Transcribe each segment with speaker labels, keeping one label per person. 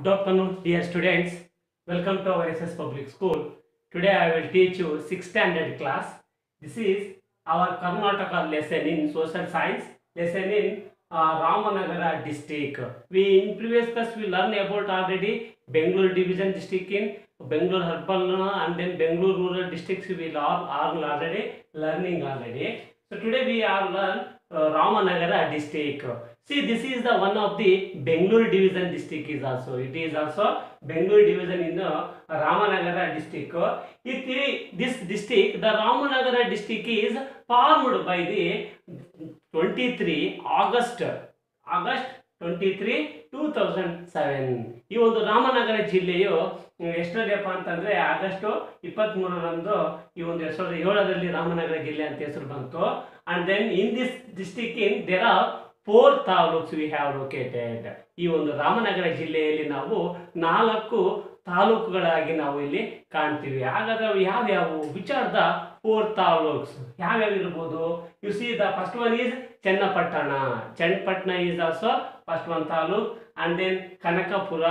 Speaker 1: Good afternoon, dear students. Welcome to our SS Public School. Today I will teach you 6th standard class. This is our Karnataka lesson in social science, lesson in uh, Ramanagara district. We in previous class we learn about already Bangalore division district in Bangalore urban and then Bangalore rural districts we are, are already learning already. So today we are learn uh, Ramanagara district. See, this is the one of the Bangalore division district is also. It is also Bangalore division in the Ramanagara district. It, i- this district, the Ramanagara district is formed by the 23 August, August 23 2007. ಈ ಒಂದು ರಾಮನಗರ ಜಿಲ್ಲೆಯು ಹ್ಮ್, ಎಷ್ಟರಲ್ಲಿಯಪ್ಪ ಅಂತಂದ್ರೆ August ಇಪ್ಪತ್ತ್ ಮೂರರಂದು ಈ ಒಂದು ಎರಡ್ ಸಾವಿರದ ಏಳರಲ್ಲಿ ರಾಮನಗರ ಜಿಲ್ಲೆ ಅಂತ ಹೆಸರು ಬಂತು and then in this district in there are four taluks we have located ಈ ಒಂದು ರಾಮನಗರ ಜಿಲ್ಲೆಯಲ್ಲಿ ನಾವು ನಾಲ್ಕು ತಾಲೂಕುಗಳಾಗಿ ನಾವು ಇಲ್ಲಿ ಕಾಣ್ತೀವಿ ಹಾಗಾದ್ರೆ ಅವು ಯಾವ್ಯಾವು which are the four taluks ಯಾವ್ಯಾವ ಇರ್ಬೋದು you see the first one is Channapatna Channapatna is also first one taluk and then Kanakapura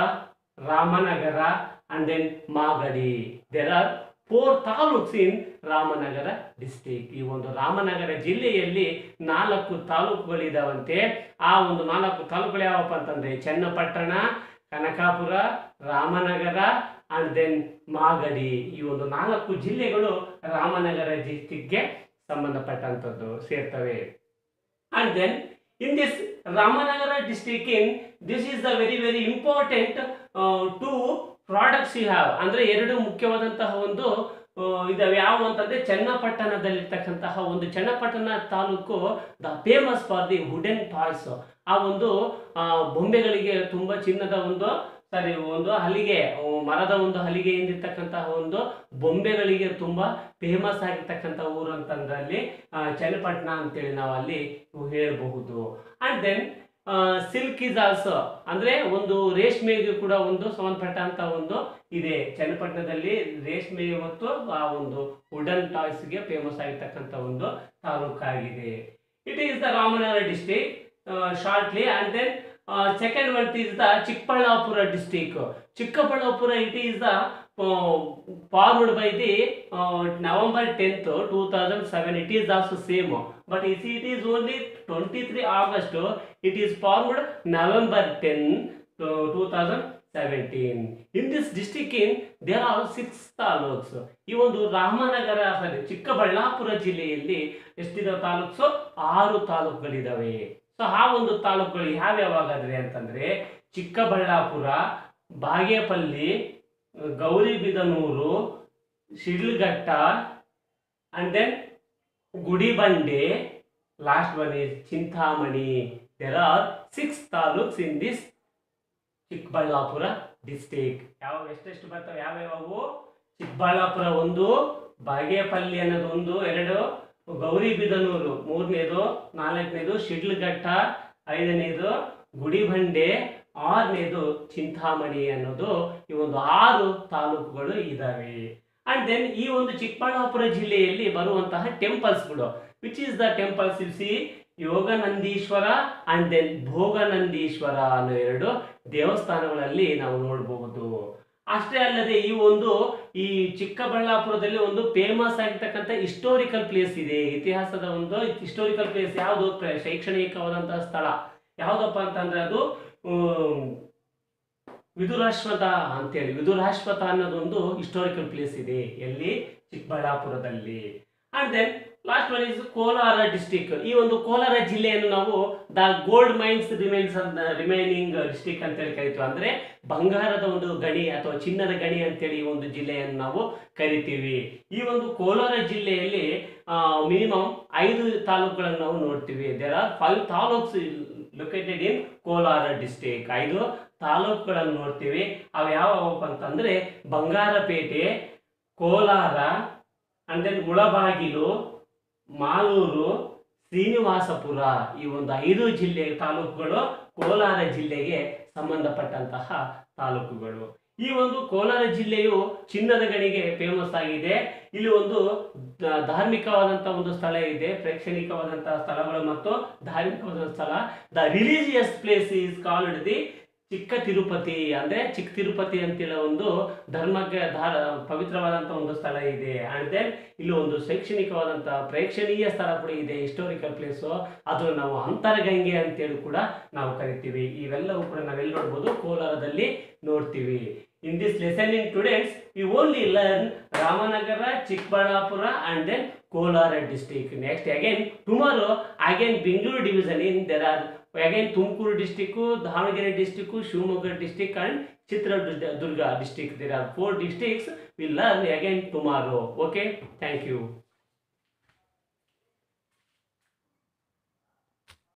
Speaker 1: Ramanagara and then Magadi there are four taluks in Ramanagara district ಈ ಒಂದು ರಾಮನಗರ ಜಿಲ್ಲೆಯಲ್ಲಿ ನಾಲ್ಕು ತಾಲೂಕುಗಳಿದಾವಂತೆ ಆ ಒಂದು ನಾಲ್ಕು ತಾಲೂಕುಗಳು ಯಾವಪ್ಪ ಅಂತಂದ್ರೆ ಚನ್ನಪಟ್ಟಣ ಕನಕಾಪುರ ರಾಮನಗರ ಅಂಡ್ ದೆನ್ ಮಾಗಡಿ ಈ ಒಂದು ನಾಲ್ಕು ಜಿಲ್ಲೆಗಳು ರಾಮನಗರ ಡಿಸ್ಟಿಕ್ಗೆ ಸಂಬಂಧಪಟ್ಟಂಥದ್ದು ಸೇರ್ತವೆ and then in this Ramanagara district in this is the very very important two products you have ಅಂದ್ರೆ ಎರಡು ಮುಖ್ಯವಾದಂತಹ ಒಂದು ಆ, ಇದಾವೆ ಯಾವ ಅಂತಂದ್ರೆ ಚನ್ನಪಟ್ಟಣದಲ್ಲಿರ್ತಕ್ಕಂತಹ ಒಂದು Channapatna taluk the famous for the wooden toys ಆ ಒಂದು ಆ, ಬೊಂಬೆಗಳಿಗೆ ತುಂಬಾ ಚಿನ್ನದ ಒಂದು ಸಾರಿ ಒಂದು ಹಲಿಗೆ ಆ, ಮರದ ಒಂದು ಹಲಿಗೆಯಿಂದಿರ್ತಕ್ಕಂತಹ ಒಂದು ಬೊಂಬೆಗಳಿಗೆ ತುಂಬಾ ಫೇಮಸ್ ಆಗಿರ್ತಕ್ಕಂಥ ಊರು ಅಂತಂದ್ರೆ ಅಲ್ಲಿ ಆ, ಚನ್ನಪಟ್ಟಣ ಅಂತೇಳಿ ನಾವು ಅಲ್ಲಿ ಹೇಳಬಹುದು and then silk is also ಅಂದ್ರೆ ಒಂದು ರೇಷ್ಮೆಗೆ ಕೂಡ ಒಂದು ಸಂಬಂಧಪಟ್ಟಂತ ಒಂದು ಇದೆ ಚನ್ನಪಟ್ಟಣದಲ್ಲಿ ರೇಷ್ಮೆ ಮತ್ತು ಆ ಒಂದು ವುಡನ್ ಟಾಯ್ಸ್ಗೆ ಫೇಮಸ್ ಆಗಿರ್ತಕ್ಕಂಥ ಒಂದು ತಾಲೂಕಾಗಿದೆ it is the Ramanagara district shortly and then second one is the Chikkaballapura district Chikkaballapura it is the formed by the November tenth two thousand seven it is also same but is it is only twenty three August it is formed November ten two thousand seventeen in this district in there are six taluks ಈ ಒಂದು ರಾಮನಗರ ಸಾರಿ ಚಿಕ್ಕಬಳ್ಳಾಪುರ ಜಿಲ್ಲೆಯಲ್ಲಿ ಎಷ್ಟಿದಾವೆ ತಾಲೂಕ್ಸು ಆರು ತಾಲೂಕುಗಳಿದಾವೆ so ಆ ಒಂದು ತಾಲೂಕುಗಳು ಯಾವ್ಯಾವಾಗಾದ್ರೆ ಅಂತಂದ್ರೆ Chikkaballapura Bagepalli Gauribidanur Sidlaghatta and then Gudibande last one is Chintamani there are six taluks in this Chikkaballapura district ಯಾವ ಎಷ್ಟೆಷ್ಟು ಬರ್ತವೆ ಯಾವ್ಯಾವು ಚಿಕ್ಕಬಳ್ಳಾಪುರ ಒಂದು ಬಾಗೇಪಲ್ಲಿ ಅನ್ನೋದು ಒಂದು ಎರಡು ಗೌರಿಬಿದನೂರು ಮೂರನೇದು ನಾಲ್ಕನೇದು ಶಿಡ್ಲಘಟ್ಟ ಐದನೇದು ಗುಡಿಬಂಡೆ ಆರನೇದು ಚಿಂತಾಮಣಿ ಅನ್ನೋದು ಈ ಒಂದು ಆರು ತಾಲೂಕುಗಳು ಇದಾವೆ ಅಂಡ್ ದೆನ್ ಈ ಒಂದು ಚಿಕ್ಕಬಳ್ಳಾಪುರ ಜಿಲ್ಲೆಯಲ್ಲಿ ಬರುವಂತಹ ಟೆಂಪಲ್ಸ್ಗಳು which is the temples you see Yoganandeeshwara and then Bhoganandeeshwara ಅನ್ನೋ ಎರಡು ದೇವಸ್ಥಾನಗಳಲ್ಲಿ ನಾವು ನೋಡಬಹುದು ಅಷ್ಟೇ ಅಲ್ಲದೆ ಈ ಒಂದು ಈ ಚಿಕ್ಕಬಳ್ಳಾಪುರದಲ್ಲಿ ಒಂದು ಫೇಮಸ್ ಆಗಿರ್ತಕ್ಕಂಥ ಹಿಸ್ಟೋರಿಕಲ್ ಪ್ಲೇಸ್ ಇದೆ ಇತಿಹಾಸದ ಒಂದು ಹಿಸ್ಟೋರಿಕಲ್ ಪ್ಲೇಸ್ ಯಾವುದು ಪ್ರ- ಶೈಕ್ಷಣಿಕವಾದಂತಹ ಸ್ಥಳ ಯಾವುದಪ್ಪ ಅಂತಂದ್ರೆ ಅದು ಆಮ್, ವಿದುರಾಶ್ವತ ಅಂತೇಳಿ ವಿದುರಾಶ್ವತ ಅನ್ನೋದೊಂದು ಹಿಸ್ಟೋರಿಕಲ್ ಪ್ಲೇಸ್ ಇದೆ ಎಲ್ಲಿ ಚಿಕ್ಕಬಳ್ಳಾಪುರದಲ್ಲಿ and then last one is Kolar district ಈ ಒಂದು ಕೋಲಾರ ಜಿಲ್ಲೆಯನ್ನು ನಾವು the gold mines remains remaining district ಅಂತೇಳಿ ಕರಿತೀವಿ ಅಂದ್ರೆ ಬಂಗಾರದ ಒಂದು ಗಣಿ ಅಥವಾ ಚಿನ್ನದ ಗಣಿ ಅಂತೇಳಿ ಈ ಒಂದು ಜಿಲ್ಲೆಯನ್ನು ನಾವು ಕರಿತೀವಿ ಈ ಒಂದು ಕೋಲಾರ ಜಿಲ್ಲೆಯಲ್ಲಿ ಮಿನಿಮಮ್ ಐದು ತಾಲೂಕುಗಳನ್ನು ನಾವು ನೋಡ್ತೀವಿ there are five taluks located in Kolar district ಐದು ತಾಲೂಕುಗಳನ್ನು ನೋಡ್ತೀವಿ ಅವು ಯಾವಪ್ಪ ಅಂತಂದ್ರೆ ಬಂಗಾರಪೇಟೆ ಕೋಲಾರ ಅಂಡ್ ದೆನ್ ಮುಳಬಾಗಿಲು ಮಾಲೂರು ಶ್ರೀನಿವಾಸಪುರ ಈ ಒಂದು ಐದು ಜಿಲ್ಲೆ ತಾಲೂಕುಗಳು ಕೋಲಾರ ಜಿಲ್ಲೆಗೆ ಸಂಬಂಧಪಟ್ಟಂತಹ ತಾಲೂಕುಗಳು ಈ ಒಂದು ಕೋಲಾರ ಜಿಲ್ಲೆಯು ಚಿನ್ನದ ಗಣಿಗೆ ಫೇಮಸ್ ಆಗಿದೆ ಇಲ್ಲಿ ಒಂದು ಧ- ಧಾರ್ಮಿಕವಾದಂತಹ ಒಂದು ಸ್ಥಳ ಇದೆ ಪ್ರೇಕ್ಷಣಿಕವಾದಂತಹ ಸ್ಥಳಗಳು ಮತ್ತು ಧಾರ್ಮಿಕವಾದ ಸ್ಥಳ the religious place is called the Chikka Tirupati ಅಂದ್ರೆ ಚಿಕ್ಕ ತಿರುಪತಿ ಅಂತೇಳಿ ಒಂದು ಧರ್ಮಕ್ಕೆ ಧಾರ ಪವಿತ್ರವಾದಂಥ ಒಂದು ಸ್ಥಳ ಇದೆ ಅಂಡ್ ದೆನ್ ಇಲ್ಲಿ ಒಂದು ಶೈಕ್ಷಣಿಕವಾದಂಥ ಪ್ರೇಕ್ಷಣೀಯ ಸ್ಥಳ ಕೂಡ ಇದೆ ಹಿಸ್ಟೋರಿಕಲ್ ಪ್ಲೇಸು ಅದು ನಾವು ಅಂತರಗಂಗೆ ಅಂತೇಳಿ ಕೂಡ ನಾವು ಕರಿತೀವಿ ಇವೆಲ್ಲವೂ ಕೂಡ ನಾವೆಲ್ಲಿ ನೋಡ್ಬೋದು ಕೋಲಾರದಲ್ಲಿ ನೋಡ್ತೀವಿ in this lesson in students you only learn Ramanagara Chikkaballapura and then Kolar district next again tomorrow again Bengaluru division in there are again Tumakuru district Davanagere district Shivamogga district and Chitradurga district there are four districts will learn again tomorrow okay thank you